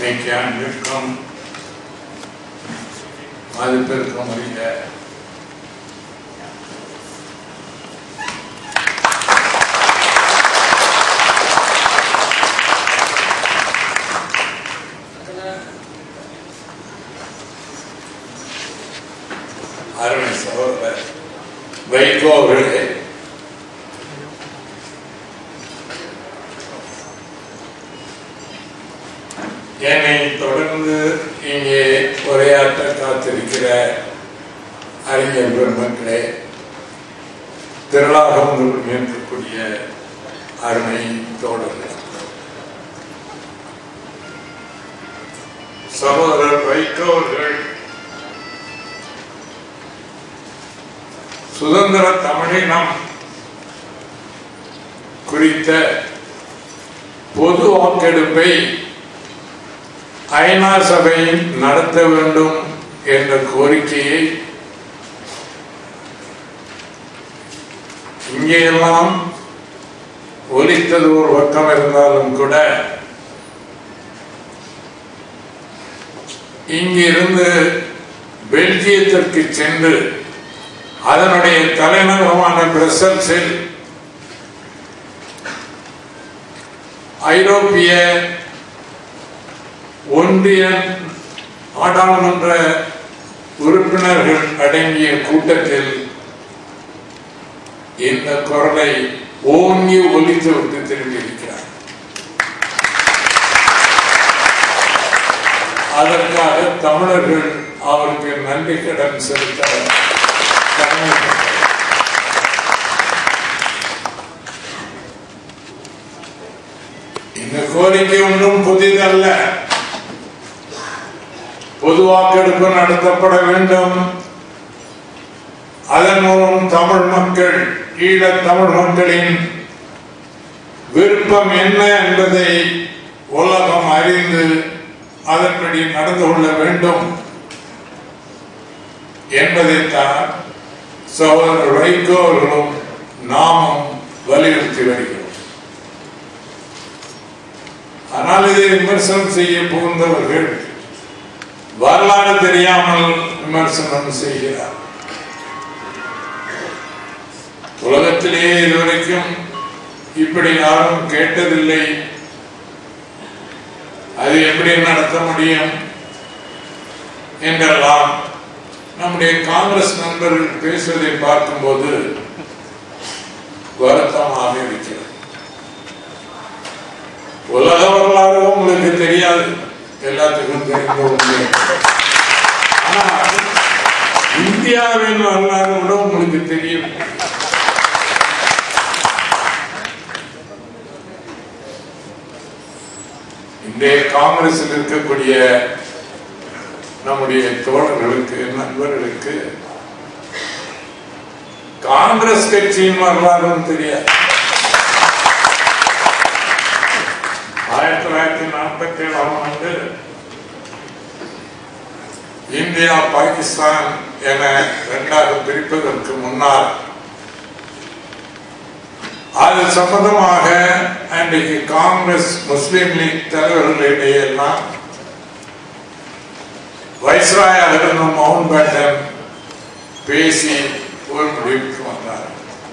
இன்னைக்கு அன்பிற்கும் மதிப்பிற்கும் உரிய அருமை சகோதரர் வைகோ அவர்களே என்னை தொடர்ந்து இங்கே உரையாற்ற காத்திருக்கிற அறிஞர் பெருமக்களே திரளாக உங்களுக்கு இருக்கக்கூடிய அருமை தோழர்கள் சகோதரர் வைகோ அவர்கள் சுதந்திர தமிழினம் குறித்த பொது வாக்கெடுப்பை ஐநா சபை நடத்த வேண்டும் என்ற கோரிக்கையை இங்கெல்லாம் ஒலித்தது ஒரு பக்கம் இருந்தாலும் கூட இங்கிருந்து பெல்ஜியத்திற்கு சென்று அதனுடைய தலைநகரமான பிரசல்ஸில் ஐரோப்பிய ஒன்றிய நாடாளுமன்ற உறுப்பினர்கள் அடங்கிய கூட்டத்தில் இந்த குரலை ஓங்கி ஒலித்து விட்டு திரும்பியிருக்கிறார் அதற்காக தமிழர்கள் அவருக்கு நன்றி கடன் செலுத்த கடமைப்பட்டனர். இந்த கோரிக்கை ஒன்றும் புதிதல்ல பொது வாக்கெடுப்பு நடத்தப்பட வேண்டும் அதன் மூலம் தமிழ் மக்கள் ஈழத் தமிழ் மக்களின் விருப்பம் என்ன என்பதை உலகம் அறிந்து அதன்படி நடந்து கொள்ள வேண்டும் என்பதைத்தான் சகோதரர் வைகோ அவர்களும் நாமும் வலியுறுத்தி வருகிறோம் ஆனால் இதை விமர்சனம் செய்ய புகுந்தவர்கள் வரலாறு தெரியாமல் விமர்சனம் செய்கிறார் உலகத்திலேயே இதுவரைக்கும் இப்படி யாரும் கேட்டதில்லை அது எப்படி நடத்த முடியும் என்றெல்லாம் நம்முடைய காங்கிரஸ் நண்பர்கள் பேசுவதை பார்க்கும்போது வருத்தமாக இருக்கிறது உலக வரலாறு உங்களுக்கு தெரியாது எல்லாத்துக்கும் தெரிந்த உண்மை ஆனால் இந்தியாவின் வரலாறு கூட உங்களுக்கு தெரியும் இன்றைய காங்கிரஸில் இருக்கக்கூடிய நம்முடைய தோழர்களுக்கு நண்பர்களுக்கு காங்கிரஸ் கட்சியின் வரலாறும் தெரியாது ஆயிரத்தி தொள்ளாயிரத்தி நாற்பத்தி ஏழாம் ஆண்டு இந்தியா பாகிஸ்தான் என இரண்டாக பிரிப்பதற்கு முன்னால் அது சம்பந்தமாக அன்றைக்கு காங்கிரஸ் முஸ்லீம் லீக் தலைவர்களிடையே எல்லாம் வைஸ்ராயாக இருந்த மவுண்ட் பேட்டன் பேசி ஒரு முடிவுக்கு வந்தார்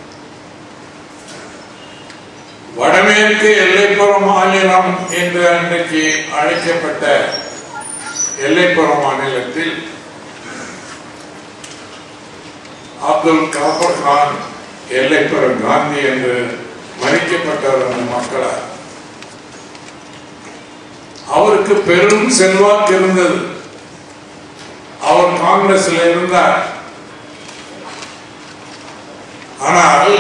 வடமேற்கு எல்லைப்புற மாநிலம் என்று அன்றைக்கு அழைக்கப்பட்ட எல்லைப்புற மாநிலத்தில் அப்துல் கபர் கான் எல்லைப்புற காந்தி என்று மறிக்கப்பட்டவர் அந்த மக்களால் அவருக்கு பெரும் செல்வாக்கு இருந்தது அவர் காங்கிரஸில் இருந்தார் ஆனால்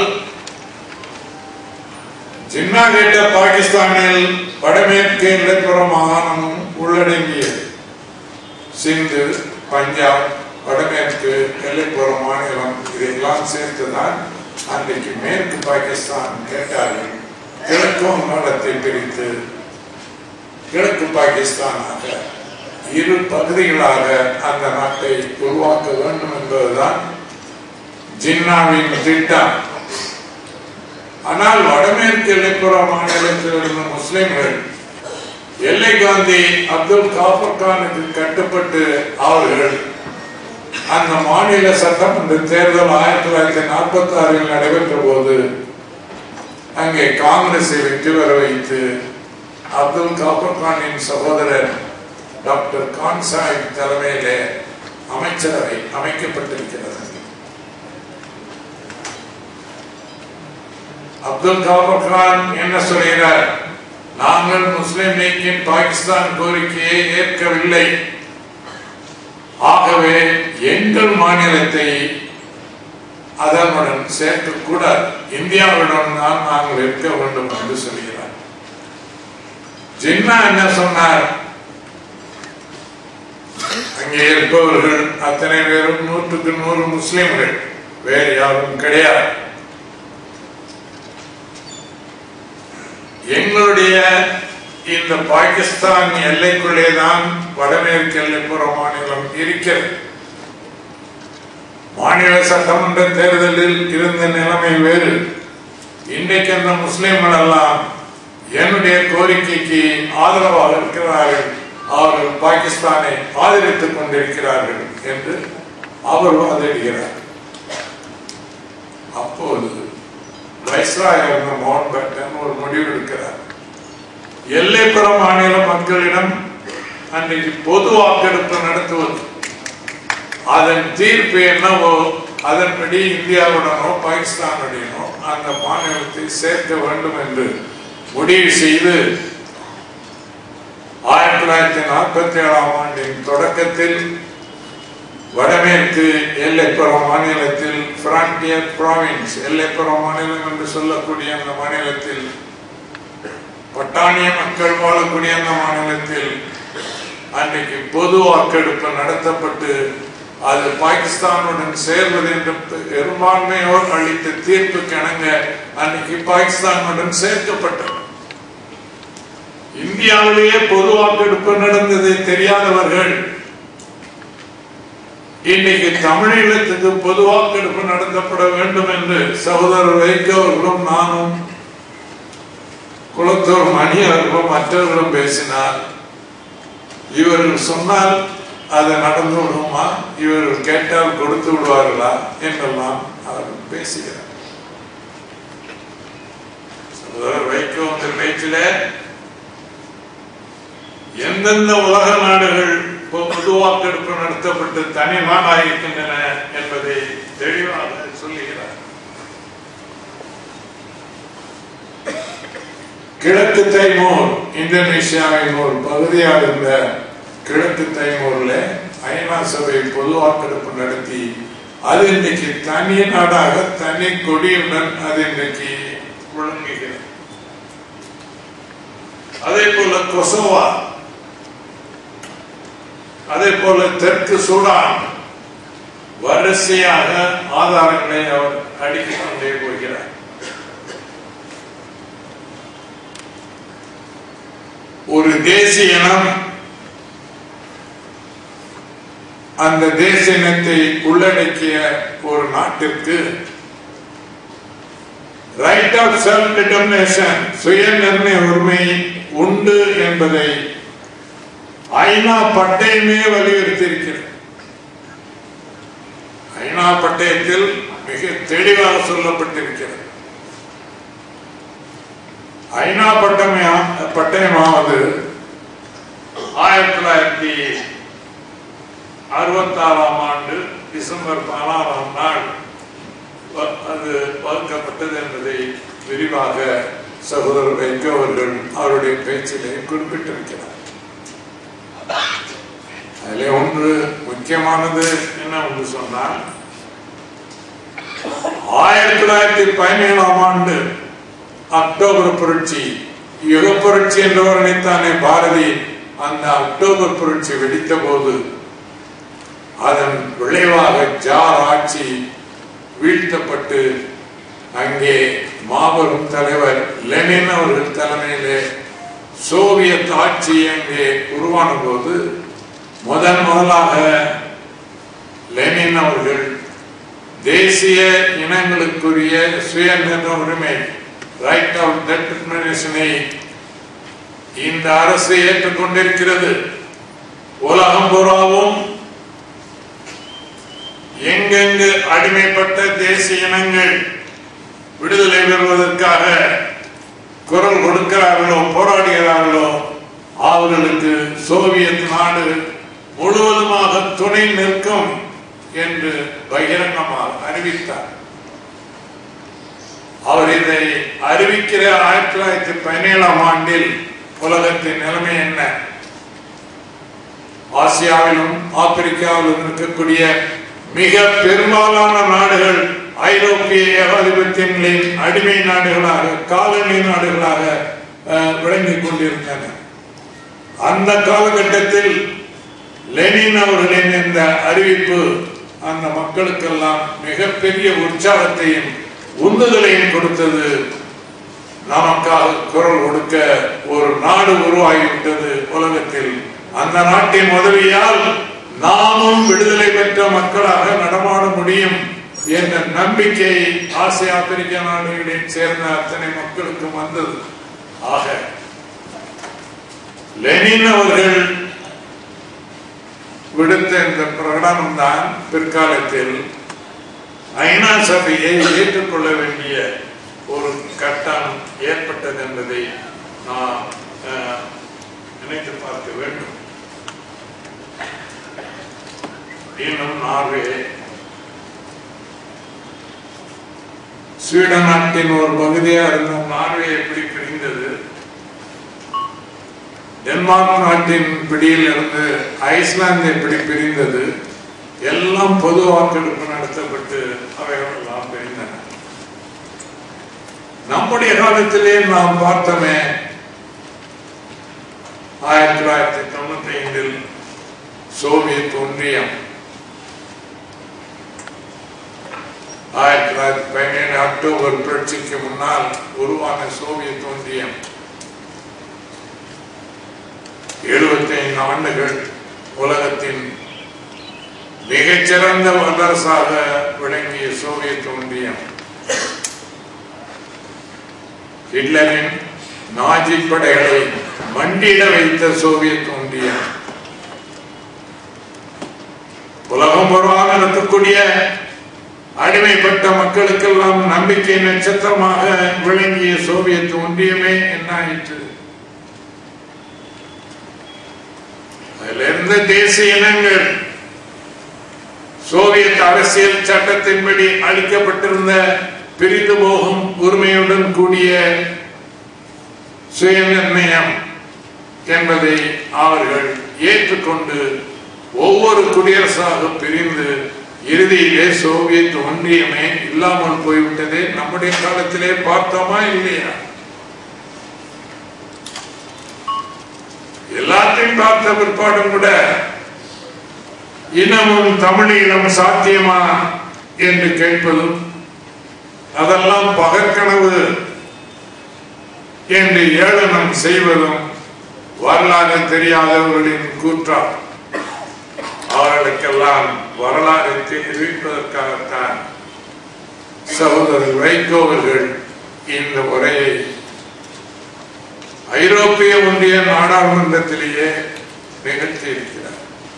ஜின்னா கேட்ட பாகிஸ்தானில் வடமேற்கு எல்லைப்புற மாகாணமும் உள்ளடங்கியது சிந்து பஞ்சாப் வடமேற்கு எல்லைப்புற மாநிலம் இதையெல்லாம் சேர்த்துதான் அன்றைக்கு மேற்கு பாகிஸ்தான் கேட்டார்கள் கிழக்கு வங்காளத்தை பிரித்து கிழக்கு பாகிஸ்தானாக இரு பகுதிகளாக அந்த நாட்டை உருவாக்க வேண்டும் என்பதுதான் ஜின்னாவின் திட்டம் ஆனால் வடமேற்கு எல்லைப்புற மாநிலத்தில் இருந்த முஸ்லிம்கள் எல்லை காந்தி அப்துல் காபர் கானுக்கு கட்டுப்பட்டு அவர்கள் அந்த மாநில சட்டமன்ற தேர்தல் ஆயிரத்தி தொள்ளாயிரத்தி நாற்பத்தி ஆறில் நடைபெற்ற போது அங்கே காங்கிரஸை வெற்றி பெற வைத்து அப்துல் காபர் கானின் சகோதரர் டாக்டர் கான் சாஹிப் தலைமையிலே அமைச்சரவை அமைக்கப்பட்டிருக்கிறது அப்துல் காபர் கான் என்ன சொல்கிறார் நாங்கள் முஸ்லிம் லீக்கின் பாகிஸ்தான் கோரிக்கையை ஏற்கவில்லை ஆகவே எங்கள் மாநிலத்தை அதனுடன் சேர்க்கக்கூடாது இந்தியாவுடன் தான் நாங்கள் இருக்க வேண்டும் என்று சொல்கிறார் ஜின்னா என்ன சொன்னார் அங்கே இருப்பவர்கள் அத்தனை பேரும் நூற்றுக்கு நூறு முஸ்லிம்கள் வேறு யாரும் கிடையாது எங்களுடைய இந்த பாகிஸ்தான் எல்லைக்குள்ளே தான் வடமேற்கு எல்லைப்புற மாநிலம் இருக்கிறது மாநில சட்டமன்ற தேர்தலில் இருந்த நிலைமை வேறு இன்றைக்கு அந்த முஸ்லிம்கள் எல்லாம் என்னுடைய கோரிக்கைக்கு ஆதரவாக இருக்கிறார்கள் அவர்கள் பாகிஸ்தானை ஆதரித்துக் கொண்டிருக்கிறார்கள் என்று அவர் வாதிடுகிறார் அப்போது வைஸ்ராய் இருந்த மோகன் பட்டன் ஒரு முடிவு எடுக்கிறார் எல்லைப்புற மாநில மக்களிடம் அன்றைக்கு பொது வாக்கெடுப்பு நடத்துவது அதன் தீர்ப்பு என்னவோ அதன்படி இந்தியாவுடனோ பாகிஸ்தானுடனோ அந்த மாநிலத்தை சேர்க்க வேண்டும் என்று முடிவு செய்து ஆயிரத்தி தொள்ளாயிரத்தி நாற்பத்தி ஏழாம் ஆண்டின் தொடக்கத்தில் வடமேற்கு எல்லைப்புற மாநிலத்தில் பிராண்டியர் ப்ராவின்ஸ் எல்லைப்புற மாநிலம் என்று சொல்லக்கூடிய அந்த மாநிலத்தில் பட்டாணிய மக்கள் வாழக்கூடிய அந்த மாநிலத்தில் அன்றைக்கு பொது வாக்கெடுப்பு நடத்தப்பட்டு அது பாகிஸ்தானுடன் சேர்வது என்று பெரும்பான்மையோர் அளித்த தீர்ப்புக்கு இணங்க அன்னைக்கு பாகிஸ்தானுடன் சேர்க்கப்பட்டது இந்தியாவிலேயே பொது வாக்கெடுப்பு நடந்தது தெரியாதவர்கள் இன்னைக்கு தமிழீழத்துக்கு பொது வாக்கெடுப்பு நடத்தப்பட வேண்டும் என்று சகோதரர் வைகோர்களும் நானும் குளத்தூர் மணி அவர்களும் மற்றவர்களும் பேசினார் இவர்கள் சொன்னால் அது நடந்து விடுமா இவர்கள் கேட்டால் கொடுத்து விடுவார்களா என்றெல்லாம் அவர்கள் பேசுகிறார் சகோதரர் வைகோ இந்த பேச்சில எந்தெந்த உலக நாடுகள் பொது வாக்கெடுப்பு நடத்தப்பட்டு தனி நாடாயிருக்கின்றன என்பதை தெளிவாக சொல்லுகிறார் கிழக்கு தைமூர் இந்தோனேஷியாவின் ஒரு பகுதியாக இருந்த கிழக்கு தைமூர்ல ஐநா சபை பொது வாக்கெடுப்பு நடத்தி அது இன்னைக்கு தனி நாடாக தனி கொடியுடன் அது இன்னைக்கு விளங்குகிறது அதே போல கொசோவா அதே போல தெற்கு சூடான் வரிசையாக ஆதாரங்களை அவர் அடுக்கிக் கொண்டே போகிறார் ஒரு தேசிய இனம் அந்த தேசிய இனத்தை உள்ளடக்கிய ஒரு நாட்டிற்கு ரைட் ஆஃப் செல்ஃப் டிட்டர்மினேஷன் சுய நிர்ணய உரிமை உண்டு என்பதை ஐநா பட்டயமே வலியுறுத்தி இருக்கிறது ஐநா பட்டயத்தில் மிக தெளிவாக சொல்லப்பட்டிருக்கிறது ஐநா பட்டமே பட்டயமாவது ஆயிரத்தி தொள்ளாயிரத்தி அறுபத்தாறாம் ஆண்டு டிசம்பர் பதினாறாம் நாள் வ- அது வகுக்கப்பட்டது என்பதை விரிவாக சகோதரர் வைகோ அவர்கள் அவருடைய பேச்சிலே குறிப்பிட்டிருக்கிறார் அதிலே ஒன்று முக்கியமானது என்ன ஒன்று சொன்னால் ஆயிரத்தி தொள்ளாயிரத்தி பதினேழாம் ஆண்டு அக்டோபர் புரட்சி யுக புரட்சி என்றவர் நினைத்தானே பாரதி அந்த அக்டோபர் புரட்சி வெடித்த போது அதன் விளைவாக ஜார் ஆட்சி வீழ்த்தப்பட்டு அங்கே மாபெரும் தலைவர் லெனின் அவர்கள் தலைமையிலே சோவியத் ஆட்சி அங்கே உருவான போது முதன் முதலாக லெனின் அவர்கள் தேசிய இனங்களுக்குரிய சுய நிர்ணய உரிமை ரைட் ஆஃப் டெட்டர்மினேஷனை இந்த அரசு ஏற்றுக்கொண்டிருக்கிறது உலகம் புறாவும் எங்கெங்கு அடிமைப்பட்ட தேசிய இனங்கள் விடுதலை பெறுவதற்காக குரல் கொடுக்கிறார்களோ போராடுகிறார்களோ அவர்களுக்கு சோவியத் நாடு முழுவதுமாக துணை நிற்கும் என்று பகிரங்கமாக அறிவித்தார் அவர் இதை அறிவிக்கிற ஆயிரத்தி தொள்ளாயிரத்தி பதினேழாம் ஆண்டில் உலகத்தின் நிலைமை என்ன ஆசியாவிலும் ஆப்பிரிக்காவிலும் இருக்கக்கூடிய மிக பெரும்பாலான நாடுகள் ஐரோப்பிய ஏகாதிபத்தியங்களின் அடிமை நாடுகளாக காலனி நாடுகளாக அஹ், விளங்கிக் கொண்டிருந்தன அந்த காலகட்டத்தில் லெனின் அவர்களின் இந்த அறிவிப்பு அந்த மக்களுக்கெல்லாம் மிகப்பெரிய உற்சாகத்தையும் உந்துதலையும் கொடுத்தது நமக்காக குரல் கொடுக்க ஒரு நாடு உருவாகிவிட்டது உலகத்தில் அந்த நாட்டின் உதவியால் நாமும் விடுதலை பெற்ற மக்களாக நடமாட முடியும் என்ற நம்பிக்கை ஆசிய ஆப்பிரிக்க நாடுகளில் சேர்ந்த அத்தனை மக்களுக்கும் வந்தது ஆக லெனின் அவர்கள் விடுத்த இந்த பிரகடனம் தான் பிற்காலத்தில் ஐநா சபையை ஏற்றுக்கொள்ள வேண்டிய ஒரு கட்டம் ஏற்பட்டது என்பதை நாம் அஹ், நினைத்து பார்க்க வேண்டும் இன்னும் நார்வே ஸ்வீடன் நாட்டின் ஒரு பகுதியா இருந்த நார்வே எப்படி பிரிந்தது டென்மார்க் நாட்டின் பிடியில் இருந்து ஐஸ்லாந்து எப்படி பிரிந்தது எல்லாம் பொது வாக்கெடுப்பு நடத்தப்பட்டு அவைகள் எல்லாம் பிரிந்தன நம்முடைய காலத்திலே நாம் பார்த்தோமே ஆயிரத்தி தொள்ளாயிரத்தி தொண்ணூத்தி ஐந்தில் சோவியத் ஒன்றியம் ஆயிரத்தி தொள்ளாயிரத்தி பதினேழு அக்டோபர் புரட்சிக்கு முன்னால் உருவான சோவியத் ஒன்றியம் எழுபத்தி ஐந்து ஆண்டுகள் உலகத்தின் மிகச்சிறந்த வல்லரசாக விளங்கிய சோவியத் ஒன்றியம் ஹிட்லரின் நாஜி படைகளை மண்டியிட வைத்த சோவியத் ஒன்றியம் உலகம் பொருளாக இருக்கக்கூடிய அடிமைப்பட்ட மக்களுக்கெல்லாம் நம்பிக்கை நட்சத்திரமாக விளங்கிய சோவியத் ஒன்றியமே என்ன ஆயிற்று அதில் இருந்த தேசிய இனங்கள் சோவியத் அரசியல் சட்டத்தின்படி அளிக்கப்பட்டிருந்த பிரிந்து போகும் உரிமையுடன் கூடிய சுயநிர்ணயம் என்பதை அவர்கள் ஏற்றுக்கொண்டு ஒவ்வொரு குடியரசாக பிரிந்து இறுதியிலே சோவியத் ஒன்றியமே இல்லாமல் போய்விட்டதே நம்முடைய காலத்திலே பார்த்தோமா இல்லையா எல்லாத்தையும் பார்த்த பிற்பாடும் கூட இன்னமும் தமிழீழம் சாத்தியமா என்று கேட்பதும் அதெல்லாம் பகற்கனவு என்று ஏளனம் செய்வதும் வரலாறு தெரியாதவர்களின் கூற்றா அவர்களுக்கெல்லாம் வரலாறு தெரிவிப்பதற்காகத்தான் சகோதரர் வைகோ அவர்கள் இந்த உரையை ஐரோப்பிய ஒன்றிய நாடாளுமன்றத்திலேயே நிகழ்த்தி இருக்கிறார்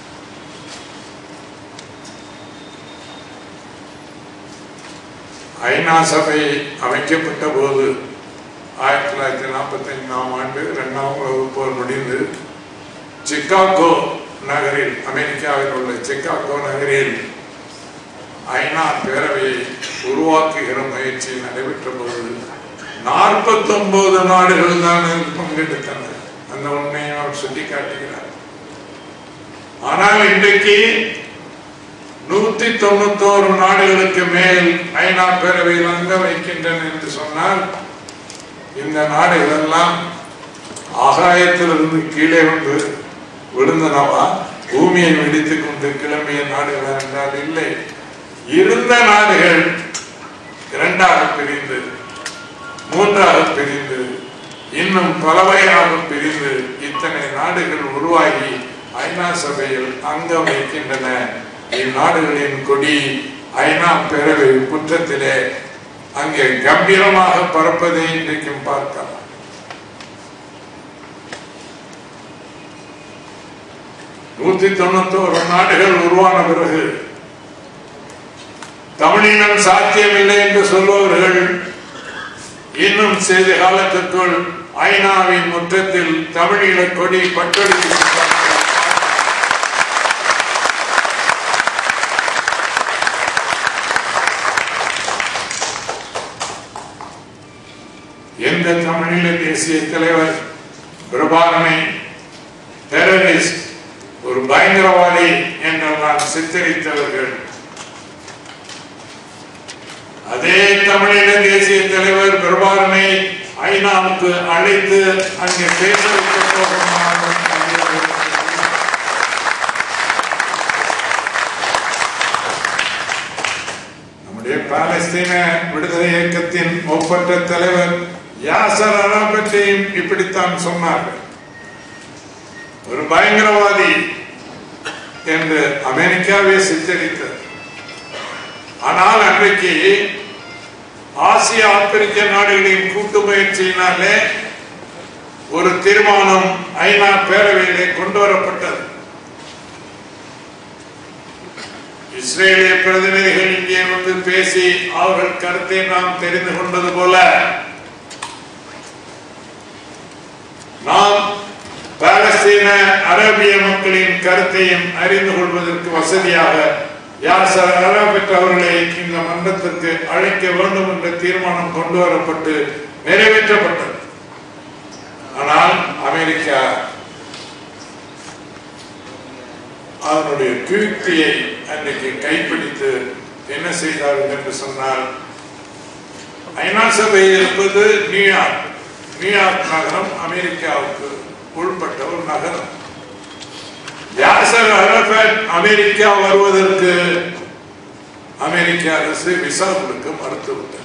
ஐநா சபை அமைக்கப்பட்ட போது ஆயிரத்தி தொள்ளாயிரத்தி நாற்பத்தி ஐந்தாம் ஆண்டு இரண்டாம் உலகப் போர் முடிந்து சிக்காகோ நகரில் அமெரிக்காவில் உள்ள சிக்காகோ நகரில் ஐநா பேரவையை உருவாக்குகிற முயற்சி நடைபெற்ற போது நாற்பத்தொன்பது நாடுகள் தான் இதில் பங்கெடுத்தன அந்த உண்மையை அவர் சுட்டி காட்டுகிறார் ஆனால் இன்றைக்கு நூத்தி தொண்ணூத்தோரு நாடுகளுக்கு மேல் ஐநா பேரவையில் அங்க வைக்கின்றன என்று சொன்னால் இந்த நாடுகள் எல்லாம் ஆகாயத்திலிருந்து கீழே வந்து விழுந்தனவா பூமியை வெடித்துக் கொண்டு கிளம்பிய நாடுகள் என்றால் இல்லை இருந்த நாடுகள் இரண்டாக பிரிந்து மூன்றாக பிரிந்து இன்னும் பலவையாக பிரிந்து இத்தனை நாடுகள் உருவாகி ஐநா சபையில் அங்கம் வைக்கின்றன இந்நாடுகளின் கொடி ஐநா பேரவை குற்றத்திலே அங்கே கம்பீரமாக பறப்பதை இன்றைக்கும் பார்க்கலாம் நூத்தி தொண்ணூத்தோரு நாடுகள் உருவான பிறகு தமிழினம் சாத்தியமில்லை என்று சொல்பவர்கள் இன்னும் சிறிது காலத்திற்குள் ஐநாவின் முற்றத்தில் தமிழீழ கொடி பட்டொடுக்கி எந்த தமிழீழ தேசிய தலைவர் பிரபாகரனை டெரரிஸ்ட் ஒரு பயங்கரவாதி என்றெல்லாம் சித்தரித்தவர்கள் அதே தமிழீழ தேசிய தலைவர் பிரபாகரனை ஐநாவுக்கு அழைத்து அங்கே பேச வைக்க போகிறார்கள் நம்முடைய பாலஸ்தீன விடுதலை இயக்கத்தின் ஒப்பற்ற தலைவர் யாசர் அரபத்தையும் இப்படித்தான் சொன்னார்கள் ஒரு பயங்கரவாதி என்று அமெரிக்காவே சித்தரித்தது ஆனால் அன்றைக்கு ஆசிய ஆப்பிரிக்க நாடுகளின் கூட்டு முயற்சியினாலே ஒரு தீர்மானம் ஐநா பேரவையிலே கொண்டு வரப்பட்டது இஸ்ரேலிய பிரதிநிதிகள் இங்கே வந்து பேசி அவர்கள் கருத்தை நாம் தெரிந்து கொண்டது போல நாம் பாலஸ்தீன அரேபிய மக்களின் கருத்தையும் அறிந்து கொள்வதற்கு வசதியாக யாசர் அரபித் அவர்களை இந்த மன்றத்திற்கு அழைக்க வேண்டும் என்ற தீர்மானம் கொண்டு வரப்பட்டு நிறைவேற்றப்பட்டது ஆனால் அமெரிக்கா அதனுடைய கீர்த்தியை அன்றைக்கு கைப்பிடித்து என்ன செய்தார்கள் என்று சொன்னால் ஐநா சபை இருப்பது நியூயார்க் நியூயார்க் நகரம் அமெரிக்காவுக்கு உள்பட்ட ஒரு நகரம் யாசர் அரபத் அமெரிக்கா வருவதற்கு அமெரிக்க அரசு விசா கொடுக்க மறுத்துவிட்டது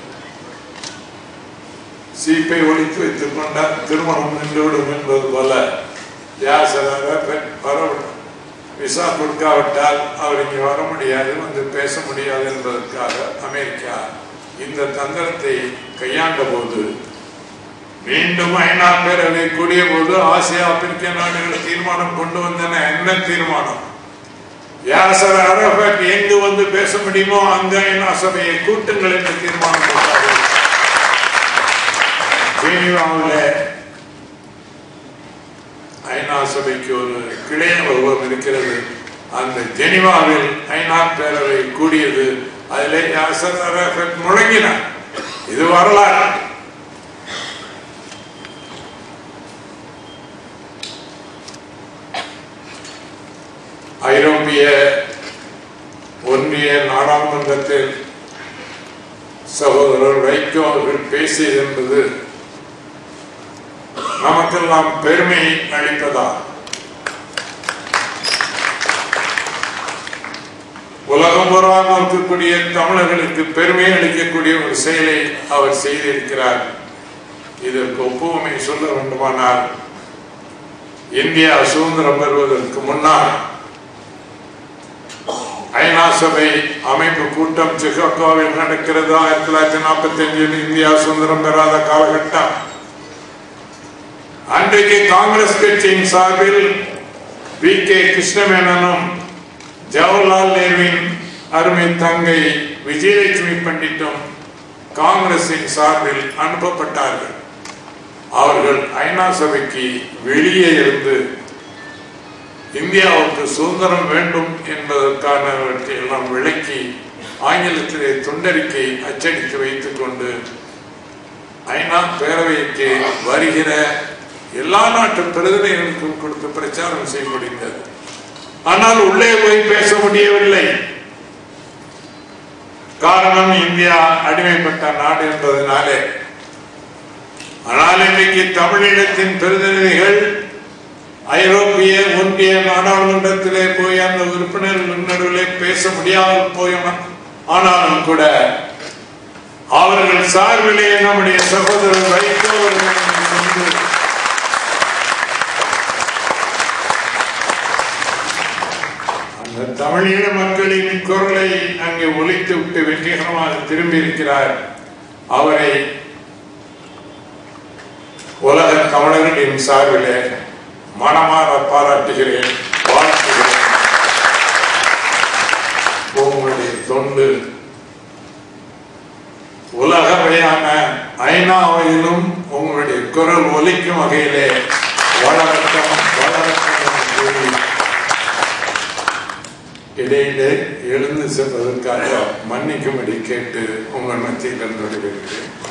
சீப்பை ஒழித்து வைத்துக் கொண்டால் திருமணம் நின்றுவிடும் என்பது போல யாசர் அரபத் வரவில்லை விசா கொடுக்காவிட்டால் அவர் இங்கே வர முடியாது வந்து பேச முடியாது என்பதற்காக அமெரிக்கா இந்த தந்திரத்தை கையாண்ட போது மீண்டும் ஐநா பேரவை கூடிய போது ஆசிய ஆப்பிரிக்க நாடுகள் தீர்மானம் கொண்டு வந்தன என்ன தீர்மானம் யாசர் அரபத் எங்கு வந்து பேச முடியுமோ அங்க ஐநா சபையை கூட்டுங்கள் என்று தீர்மானம் போட்டார்கள் ஜெனீவாவில் ஐநா சபைக்கு ஒரு கிளை அலுவலகம் இருக்கிறது அந்த ஜெனிவாவில் ஐநா பேரவை கூடியது அதிலே யாசர் அரபத் முழங்கினார் இது வரலாறு ஐரோப்பிய ஒன்றிய நாடாளுமன்றத்தில் சகோதரர் வைகோ அவர்கள் பேசியது என்பது நமக்கெல்லாம் பெருமை அளிப்பதா உலகம் புறாக இருக்கக்கூடிய தமிழர்களுக்கு பெருமை அளிக்கக்கூடிய ஒரு செயலை அவர் செய்திருக்கிறார் இதற்கு ஒப்புமை சொல்ல வேண்டுமானால் இந்தியா சுதந்திரம் பெறுவதற்கு முன்னால் ஐநா சபை அமைப்பு கூட்டம் சிகாகோவில் நடக்கிறது ஆயிரத்தி தொள்ளாயிரத்தி நாற்பத்தி அஞ்சில் இந்தியா சுதந்திரம் பெறாத காலகட்டம் அன்றைக்கு காங்கிரஸ் கட்சியின் சார்பில் வி கே கிருஷ்ணமேனனும் ஜவஹர்லால் நேருவின் அருமை தங்கை விஜயலட்சுமி பண்டிட்டும் காங்கிரசின் சார்பில் அனுப்பப்பட்டார்கள் அவர்கள் ஐநா சபைக்கு வெளியே இருந்து இந்தியாவுக்கு சுதந்திரம் வேண்டும் என்பதற்கானவற்றை எல்லாம் விளக்கி ஆங்கிலத்திலே துண்டறிக்கை அச்சடித்து வைத்துக் கொண்டு ஐநா பேரவைக்கு வருகிற எல்லா நாட்டு பிரதிநிதிகளுக்கும் கொடுத்து பிரச்சாரம் செய்ய முடிந்தது ஆனால் உள்ளே போய் பேச முடியவில்லை காரணம் இந்தியா அடிமைப்பட்ட நாடு என்பதனாலே ஆனால் இன்றைக்கு தமிழீழத்தின் பிரதிநிதிகள் ஐரோப்பிய ஒன்றிய நாடாளுமன்றத்திலே போய் அந்த உறுப்பினர்கள் நடுவிலே பேச முடியாமல் போய் ஆனாலும் கூட அவர்கள் சார்பிலே நம்முடைய சகோதரர் வைகோ அவர்கள் வந்து அந்த தமிழீழ மக்களின் குரலை அங்கே ஒலித்து விட்டு வெற்றிகரமாக திரும்பி இருக்கிறார் அவரை உலக தமிழர்களின் சார்பிலே மனமாற பாராட்டுகிறேன் வாழ்த்துகிறேன் உங்களுடைய தொண்டு உலகவையான ஐநாவையிலும் உங்களுடைய குரல் ஒலிக்கும் வகையிலே வளரட்டும் வளரட்டும் என்று கூறி இடையிலே எழுந்து செல்வதற்காக மன்னிக்கும்படி கேட்டு உங்கள் மத்தியில் நடைபெறுகிறேன்